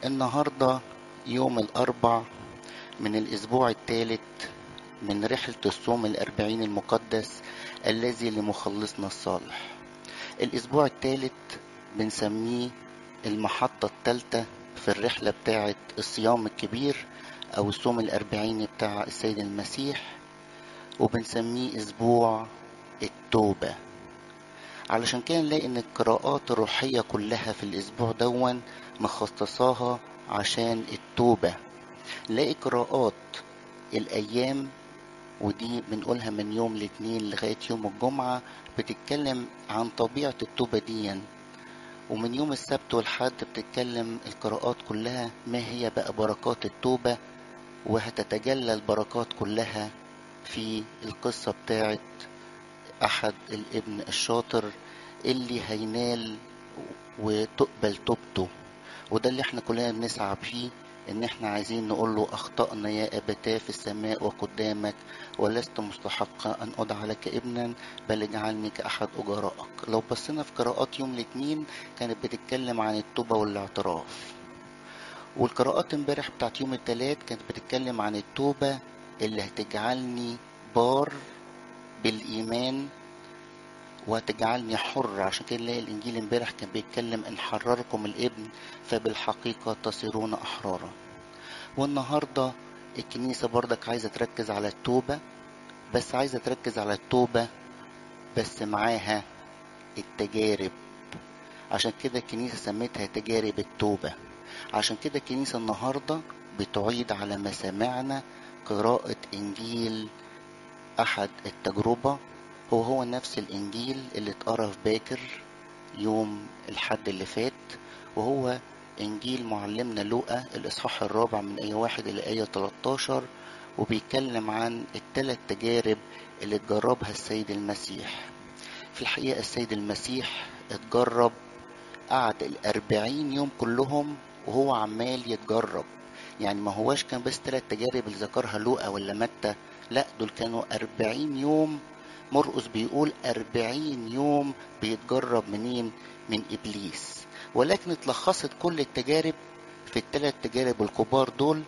النهاردة يوم الأربع من الأسبوع الثالث من رحلة الصوم الأربعين المقدس الذي لمخلصنا الصالح الأسبوع الثالث بنسميه المحطة الثالثة في الرحلة بتاعة الصيام الكبير أو الصوم الأربعين بتاع السيد المسيح وبنسميه أسبوع التوبة علشان كده نلاقي ان القراءات الروحية كلها في الاسبوع دون مخصصاها عشان التوبة نلاقي قراءات الايام ودي بنقولها من يوم الاثنين لغاية يوم الجمعة بتتكلم عن طبيعة التوبة ديا ومن يوم السبت والحد بتتكلم القراءات كلها ما هي بقى بركات التوبة وهتتجلى البركات كلها في القصة بتاعت أحد الابن الشاطر اللي هينال وتقبل توبته وده اللي احنا كلنا بنسعى فيه ان احنا عايزين نقول له اخطأنا يا ابتاه في السماء وقدامك ولست مستحقا ان ادعى لك ابنا بل اجعلني كاحد اجرائك لو بصينا في قراءات يوم الاثنين كانت بتتكلم عن التوبة والاعتراف والقراءات امبارح بتاعت يوم الثلاث كانت بتتكلم عن التوبة اللي هتجعلني بار بالإيمان وهتجعلني حر عشان كده نلاقي الإنجيل امبارح كان بيتكلم إن حرركم الابن فبالحقيقة تصيرون أحرارا والنهاردة الكنيسة برضك عايزة تركز على التوبة بس عايزة تركز على التوبة بس معاها التجارب عشان كده الكنيسة سميتها تجارب التوبة عشان كده الكنيسة النهاردة بتعيد على مسامعنا قراءة إنجيل أحد التجربة هو هو نفس الإنجيل اللي اتقرا في باكر يوم الحد اللي فات وهو إنجيل معلمنا لوقا الإصحاح الرابع من آية واحد إلى آية 13 وبيتكلم عن الثلاث تجارب اللي اتجربها السيد المسيح في الحقيقة السيد المسيح اتجرب قعد الأربعين يوم كلهم وهو عمال يتجرب يعني ما هواش كان بس ثلاث تجارب اللي ذكرها لوقا ولا متى لا دول كانوا أربعين يوم مرقس بيقول أربعين يوم بيتجرب منين من إبليس ولكن اتلخصت كل التجارب في الثلاث تجارب الكبار دول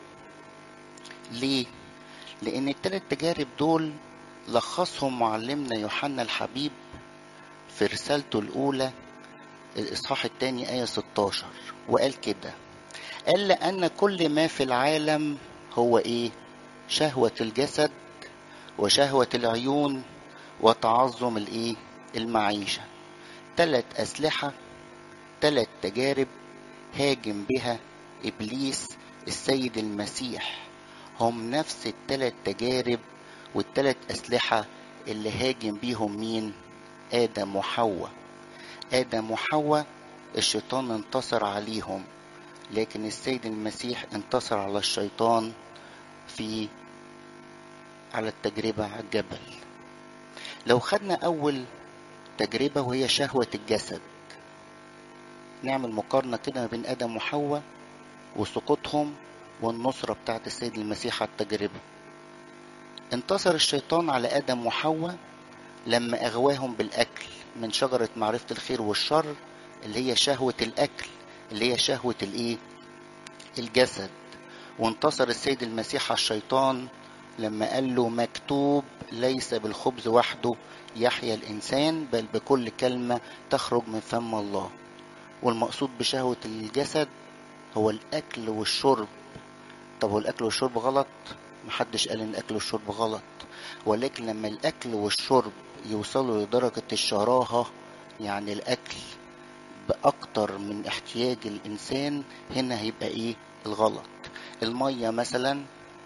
ليه؟ لأن الثلاث تجارب دول لخصهم معلمنا يوحنا الحبيب في رسالته الأولى الإصحاح الثاني آية 16 وقال كده قال لأن كل ما في العالم هو إيه؟ شهوة الجسد وشهوة العيون وتعظم الإيه؟ المعيشة تلات أسلحة تلات تجارب هاجم بها إبليس السيد المسيح هم نفس التلات تجارب والتلات أسلحة اللي هاجم بيهم مين؟ آدم وحواء آدم وحواء الشيطان انتصر عليهم لكن السيد المسيح انتصر على الشيطان في على التجربة على الجبل لو خدنا أول تجربة وهي شهوة الجسد نعمل مقارنة كده ما بين آدم وحواء وسقوطهم والنصرة بتاعت السيد المسيح على التجربة انتصر الشيطان على آدم وحواء لما أغواهم بالأكل من شجرة معرفة الخير والشر اللي هي شهوة الأكل اللي هي شهوة الإيه؟ الجسد وانتصر السيد المسيح على الشيطان لما قال له مكتوب ليس بالخبز وحده يحيا الإنسان بل بكل كلمة تخرج من فم الله والمقصود بشهوة الجسد هو الأكل والشرب طب هو الأكل والشرب غلط محدش قال إن الأكل والشرب غلط ولكن لما الأكل والشرب يوصلوا لدرجة الشراهة يعني الأكل بأكتر من احتياج الإنسان هنا هيبقى إيه الغلط المية مثلا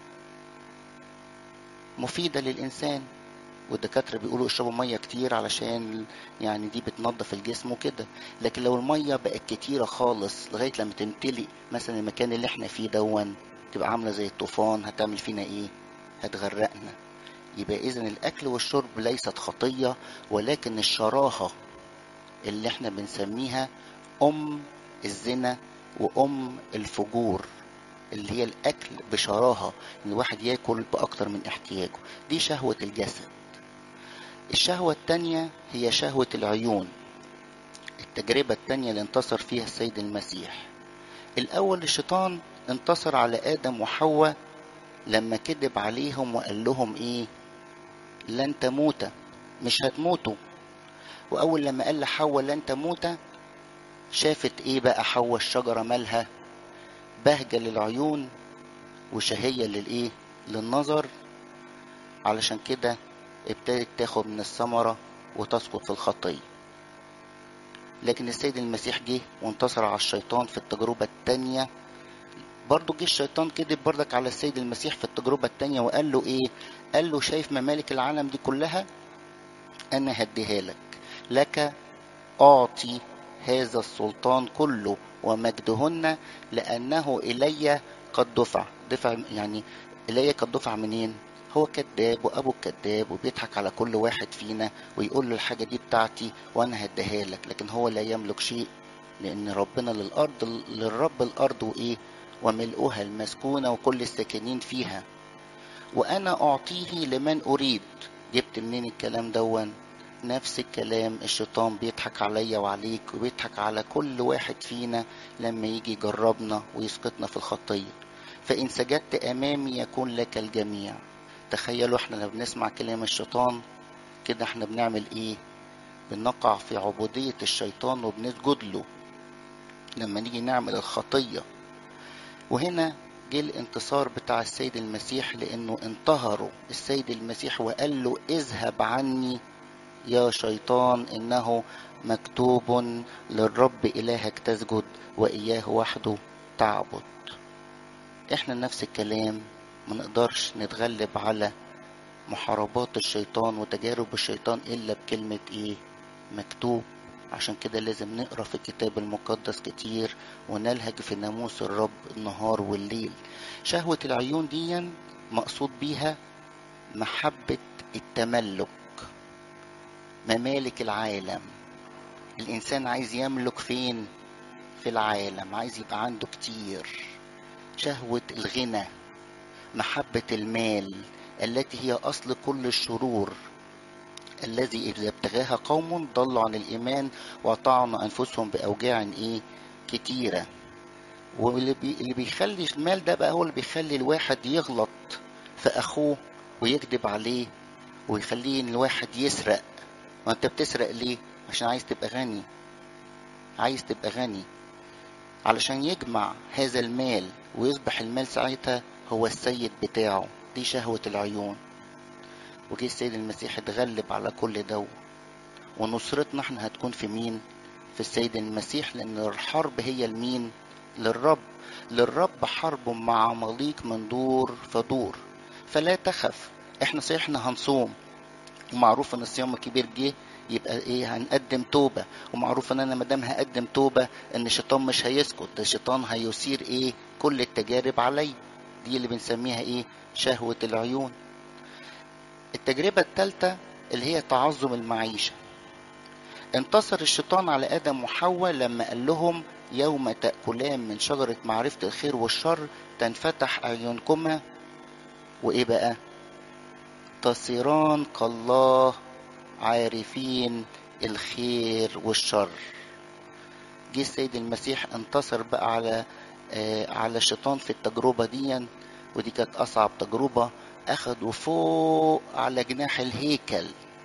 مفيدة للإنسان والدكاترة بيقولوا اشربوا مية كتير علشان يعني دي بتنظف الجسم وكده لكن لو المية بقت كتيرة خالص لغاية لما تمتلي مثلا المكان اللي احنا فيه دون تبقى عاملة زي الطوفان هتعمل فينا ايه هتغرقنا يبقى اذا الاكل والشرب ليست خطية ولكن الشراهة اللي احنا بنسميها ام الزنا وام الفجور اللي هي الاكل بشراهة ان الواحد ياكل باكتر من احتياجه دي شهوة الجسد الشهوة التانية هي شهوة العيون التجربة التانية اللي انتصر فيها السيد المسيح الأول الشيطان انتصر على آدم وحواء لما كذب عليهم وقال لهم إيه لن تموت مش هتموتوا وأول لما قال لحواء لن تموت شافت إيه بقى حواء الشجرة مالها بهجة للعيون وشهية للإيه للنظر علشان كده ابتدت تاخد من الثمرة وتسقط في الخطية لكن السيد المسيح جه وانتصر على الشيطان في التجربة التانية برضه جه الشيطان كذب برضك على السيد المسيح في التجربة التانية وقال له ايه قال له شايف ممالك العالم دي كلها انا هديها لك لك اعطي هذا السلطان كله ومجدهن لانه الي قد دفع دفع يعني الي قد دفع منين هو كذاب وابو كذاب وبيضحك على كل واحد فينا ويقول له الحاجه دي بتاعتي وانا هديها لك لكن هو لا يملك شيء لان ربنا للارض للرب الارض وايه وملؤها المسكونه وكل الساكنين فيها وانا اعطيه لمن اريد جبت منين الكلام دون نفس الكلام الشيطان بيضحك عليا وعليك وبيضحك على كل واحد فينا لما يجي يجربنا ويسقطنا في الخطيه فان سجدت امامي يكون لك الجميع تخيلوا احنا لما بنسمع كلام الشيطان كده احنا بنعمل ايه بنقع في عبودية الشيطان وبنسجد له لما نيجي نعمل الخطية وهنا جه الانتصار بتاع السيد المسيح لانه انتهروا السيد المسيح وقال له اذهب عني يا شيطان انه مكتوب للرب الهك تسجد واياه وحده تعبد احنا نفس الكلام ما نقدرش نتغلب على محاربات الشيطان وتجارب الشيطان الا بكلمة ايه مكتوب عشان كده لازم نقرا في الكتاب المقدس كتير ونلهج في ناموس الرب النهار والليل شهوة العيون دي مقصود بيها محبة التملك ممالك العالم الإنسان عايز يملك فين في العالم عايز يبقى عنده كتير شهوة الغنى محبة المال التي هي أصل كل الشرور الذي إذا ابتغاها قوم ضلوا عن الإيمان وطعنوا أنفسهم بأوجاع إيه كتيرة واللي بي... اللي بيخلي المال ده بقى هو اللي بيخلي الواحد يغلط في أخوه ويكذب عليه ويخليه إن الواحد يسرق وأنت بتسرق ليه؟ عشان عايز تبقى غني عايز تبقى غني علشان يجمع هذا المال ويصبح المال ساعتها هو السيد بتاعه دي شهوة العيون وجه السيد المسيح اتغلب على كل ده ونصرتنا احنا هتكون في مين في السيد المسيح لان الحرب هي المين للرب للرب حرب مع مليك من دور فدور فلا تخف احنا صحيح احنا هنصوم ومعروف ان الصيام الكبير جه يبقى ايه هنقدم توبة ومعروف ان انا مادام هقدم توبة ان الشيطان مش هيسكت ده الشيطان هيثير ايه كل التجارب علي دي اللي بنسميها ايه شهوة العيون التجربة الثالثة اللي هي تعظم المعيشة انتصر الشيطان على آدم وحواء لما قال لهم يوم تأكلان من شجرة معرفة الخير والشر تنفتح أعينكما وإيه بقى تصيران كالله عارفين الخير والشر جه السيد المسيح انتصر بقى على آه على الشيطان في التجربة دي ودي كانت أصعب تجربة أخدوا فوق على جناح الهيكل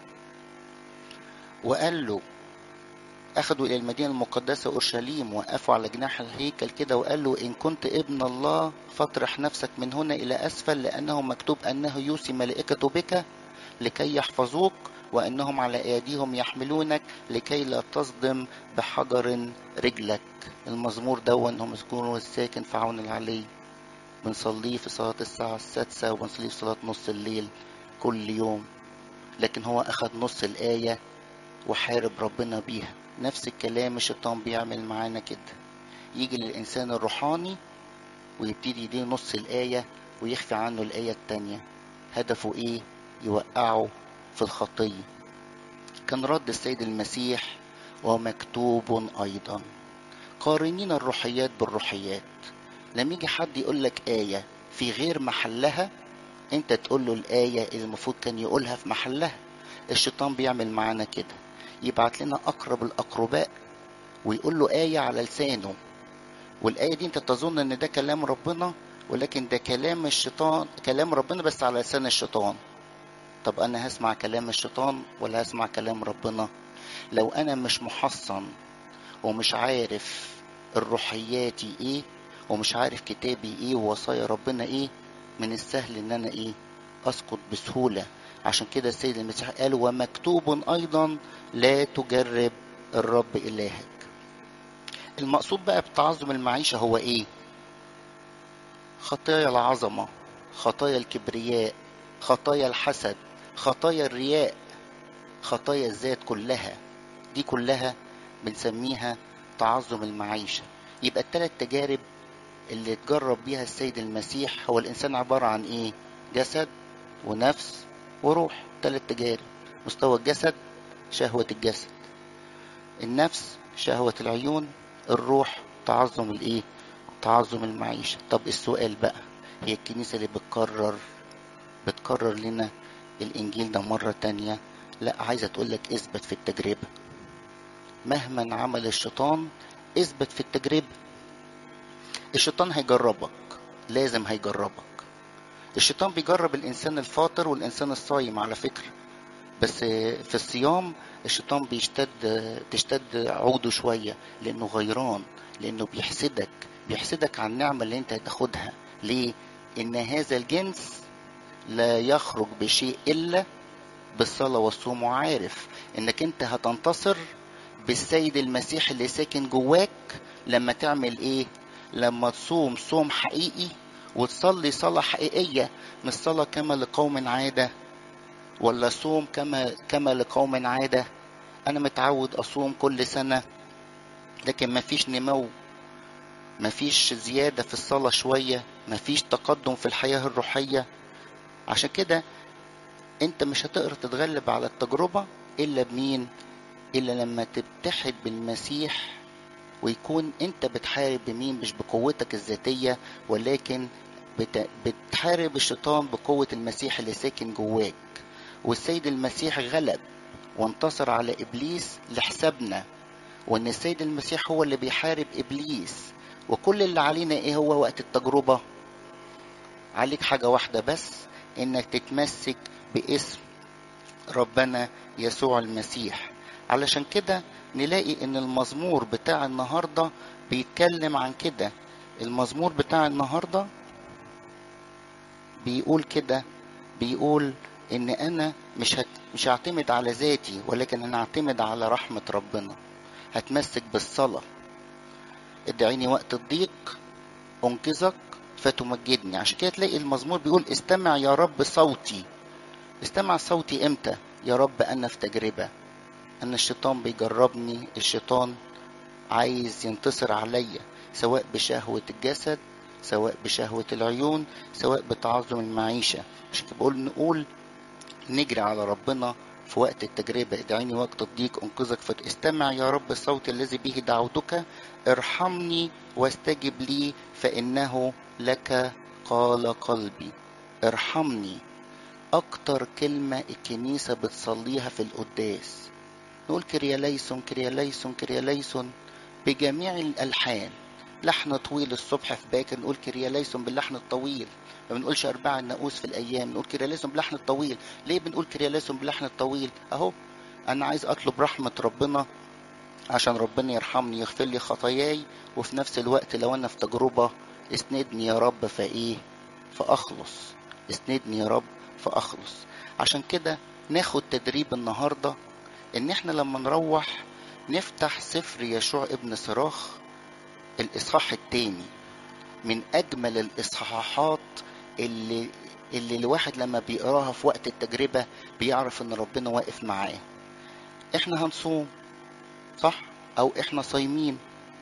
وقال له أخدوا إلى المدينة المقدسة أورشليم وقفوا على جناح الهيكل كده وقال له إن كنت ابن الله فاطرح نفسك من هنا إلى أسفل لأنه مكتوب أنه يوصي ملائكته بك لكي يحفظوك وأنهم على أيديهم يحملونك لكي لا تصدم بحجر رجلك المزمور ده أنهم يذكروا الساكن في عون العلي بنصليه في صلاة الساعة السادسة وبنصليه في صلاة نص الليل كل يوم لكن هو أخد نص الآية وحارب ربنا بيها نفس الكلام الشيطان بيعمل معانا كده يجي للإنسان الروحاني ويبتدي يديه نص الآية ويخفي عنه الآية التانية هدفه إيه؟ يوقعه في الخطية كان رد السيد المسيح ومكتوب أيضا قارنين الروحيات بالروحيات لما يجي حد يقول لك آية في غير محلها انت تقول له الآية اللي المفروض كان يقولها في محلها الشيطان بيعمل معانا كده يبعت لنا أقرب الأقرباء ويقول له آية على لسانه والآية دي أنت تظن إن ده كلام ربنا ولكن ده كلام الشيطان كلام ربنا بس على لسان الشيطان طب أنا هسمع كلام الشيطان ولا هسمع كلام ربنا لو أنا مش محصن ومش عارف الروحياتي إيه ومش عارف كتابي إيه ووصايا ربنا إيه من السهل إن أنا إيه أسقط بسهولة عشان كده السيد المسيح قال ومكتوب أيضا لا تجرب الرب إلهك المقصود بقى بتعظم المعيشة هو إيه خطايا العظمة خطايا الكبرياء خطايا الحسد خطايا الرياء خطايا الذات كلها دي كلها بنسميها تعظم المعيشة يبقى الثلاث تجارب اللي اتجرب بيها السيد المسيح هو الإنسان عبارة عن إيه جسد ونفس وروح ثلاث تجارب مستوى الجسد شهوة الجسد النفس شهوة العيون الروح تعظم الايه تعظم المعيشة طب السؤال بقى هي الكنيسة اللي بتكرر بتكرر لنا الانجيل ده مرة تانية لا عايزة تقول لك اثبت في التجربة مهما عمل الشيطان اثبت في التجربة الشيطان هيجربك لازم هيجربك الشيطان بيجرب الانسان الفاطر والانسان الصايم على فكره بس في الصيام الشيطان بيشتد تشتد عوده شويه لانه غيران لانه بيحسدك بيحسدك على النعمه اللي انت هتاخدها ليه ان هذا الجنس لا يخرج بشيء الا بالصلاه والصوم وعارف انك انت هتنتصر بالسيد المسيح اللي ساكن جواك لما تعمل ايه لما تصوم صوم حقيقي وتصلي صلاة حقيقية مش صلاة كما لقوم عادة ولا صوم كما كما لقوم عادة أنا متعود أصوم كل سنة لكن مفيش نمو مفيش زيادة في الصلاة شوية مفيش تقدم في الحياة الروحية عشان كده أنت مش هتقدر تتغلب على التجربة إلا بمين إلا لما تتحد بالمسيح ويكون انت بتحارب بمين مش بقوتك الذاتية ولكن بت... بتحارب الشيطان بقوة المسيح اللي ساكن جواك والسيد المسيح غلب وانتصر على ابليس لحسابنا وان السيد المسيح هو اللي بيحارب ابليس وكل اللي علينا ايه هو وقت التجربة عليك حاجة واحدة بس انك تتمسك باسم ربنا يسوع المسيح علشان كده نلاقي ان المزمور بتاع النهارده بيتكلم عن كده المزمور بتاع النهارده بيقول كده بيقول ان انا مش هت... مش هعتمد على ذاتي ولكن انا هعتمد على رحمه ربنا هتمسك بالصلاه ادعيني وقت الضيق انقذك فتمجدني عشان كده تلاقي المزمور بيقول استمع يا رب صوتي استمع صوتي امتى يا رب انا في تجربه ان الشيطان بيجربني الشيطان عايز ينتصر عليا سواء بشهوة الجسد سواء بشهوة العيون سواء بتعظم المعيشة عشان كده بقول نقول نجري على ربنا في وقت التجربة ادعيني وقت الضيق انقذك فاستمع يا رب الصوت الذي به دعوتك ارحمني واستجب لي فإنه لك قال قلبي ارحمني أكتر كلمة الكنيسة بتصليها في القداس نقول كرياليسون كرياليسون كرياليسون بجميع الألحان لحن طويل الصبح في باكر نقول كرياليسون باللحن الطويل ما بنقولش أرباع الناقوس في الأيام نقول كرياليسون باللحن الطويل ليه بنقول كرياليسون باللحن الطويل أهو أنا عايز أطلب رحمة ربنا عشان ربنا يرحمني يغفر لي خطاياي وفي نفس الوقت لو أنا في تجربة اسندني يا رب فإيه فأخلص اسندني يا رب فأخلص عشان كده ناخد تدريب النهارده ان احنا لما نروح نفتح سفر يشوع ابن صراخ الاصحاح التاني من اجمل الاصحاحات اللي اللي الواحد لما بيقراها في وقت التجربه بيعرف ان ربنا واقف معاه احنا هنصوم صح او احنا صايمين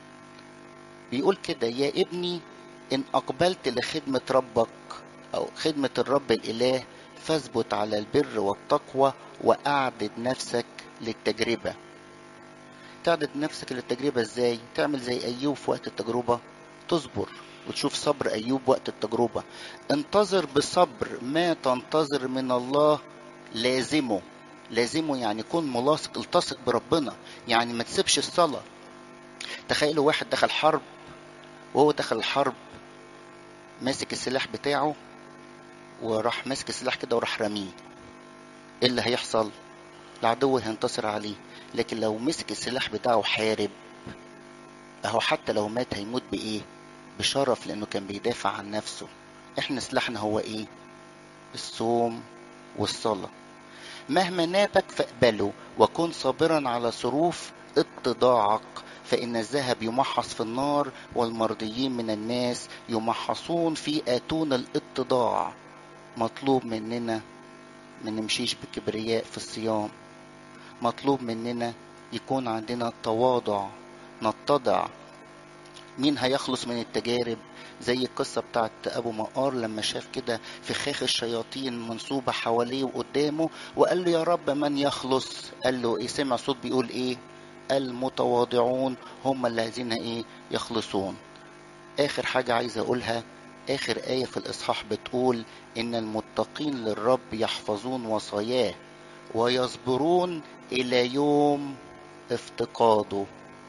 بيقول كده يا ابني ان اقبلت لخدمه ربك او خدمه الرب الاله فاثبت على البر والتقوى واعدد نفسك للتجربة تعدد نفسك للتجربة ازاي تعمل زي ايوب في وقت التجربة تصبر وتشوف صبر ايوب وقت التجربة انتظر بصبر ما تنتظر من الله لازمه لازمه يعني يكون ملاصق التصق بربنا يعني ما تسيبش الصلاة تخيلوا واحد دخل حرب وهو دخل الحرب ماسك السلاح بتاعه وراح ماسك السلاح كده وراح رميه ايه اللي هيحصل العدو هينتصر عليه لكن لو مسك السلاح بتاعه حارب اهو حتى لو مات هيموت بايه بشرف لانه كان بيدافع عن نفسه احنا سلاحنا هو ايه الصوم والصلاة مهما نابك فاقبله وكن صابرا على صروف اتضاعك فإن الذهب يمحص في النار والمرضيين من الناس يمحصون في آتون الاتضاع مطلوب مننا ما نمشيش بكبرياء في الصيام مطلوب مننا يكون عندنا تواضع نتضع مين هيخلص من التجارب زي القصة بتاعت أبو مقار لما شاف كده فخاخ الشياطين منصوبة حواليه وقدامه وقال له يا رب من يخلص قال له إيه سمع صوت بيقول إيه المتواضعون هم الذين إيه يخلصون آخر حاجة عايز أقولها آخر آية في الإصحاح بتقول إن المتقين للرب يحفظون وصاياه ويصبرون إلى يوم افتقاده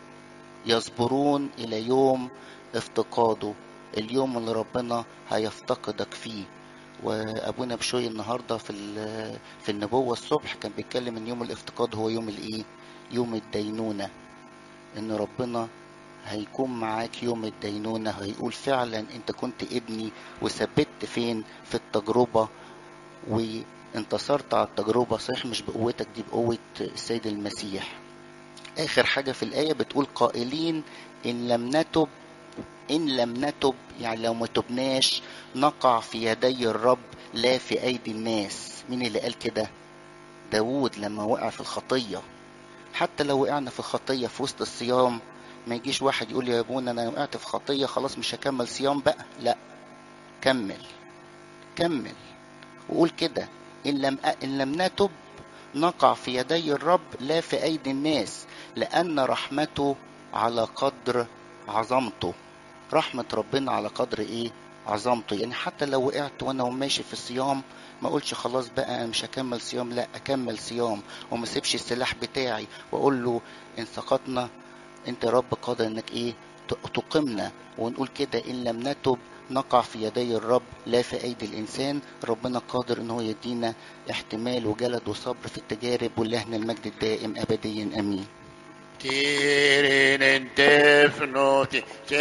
يصبرون إلى يوم افتقاده اليوم اللي ربنا هيفتقدك فيه وابونا بشوي النهارده في في النبوه الصبح كان بيتكلم ان يوم الافتقاد هو يوم الايه يوم الدينونه ان ربنا هيكون معاك يوم الدينونه هيقول فعلا انت كنت ابني وثبت فين في التجربه وانتصرت على التجربه صحيح مش بقوتك دي بقوه السيد المسيح اخر حاجه في الايه بتقول قائلين ان لم نتب إن لم نتب يعني لو ما تبناش نقع في يدي الرب لا في أيدي الناس مين اللي قال كده داود لما وقع في الخطية حتى لو وقعنا في الخطية في وسط الصيام ما يجيش واحد يقول يا ابونا انا وقعت في خطية خلاص مش هكمل صيام بقى لا كمل كمل وقول كده إن لم إن لم نتب نقع في يدي الرب لا في أيدي الناس لأن رحمته على قدر عظمته رحمة ربنا على قدر ايه عظمته يعني حتى لو وقعت وانا ماشي في الصيام ما اقولش خلاص بقى انا مش هكمل صيام لا اكمل صيام وما اسيبش السلاح بتاعي واقول له ان سقطنا انت يا رب قادر انك ايه تقمنا ونقول كده ان لم نتب نقع في يدي الرب لا في ايدي الانسان ربنا قادر ان هو يدينا احتمال وجلد وصبر في التجارب ولهنا المجد الدائم ابديا امين تيرين انتفنوتي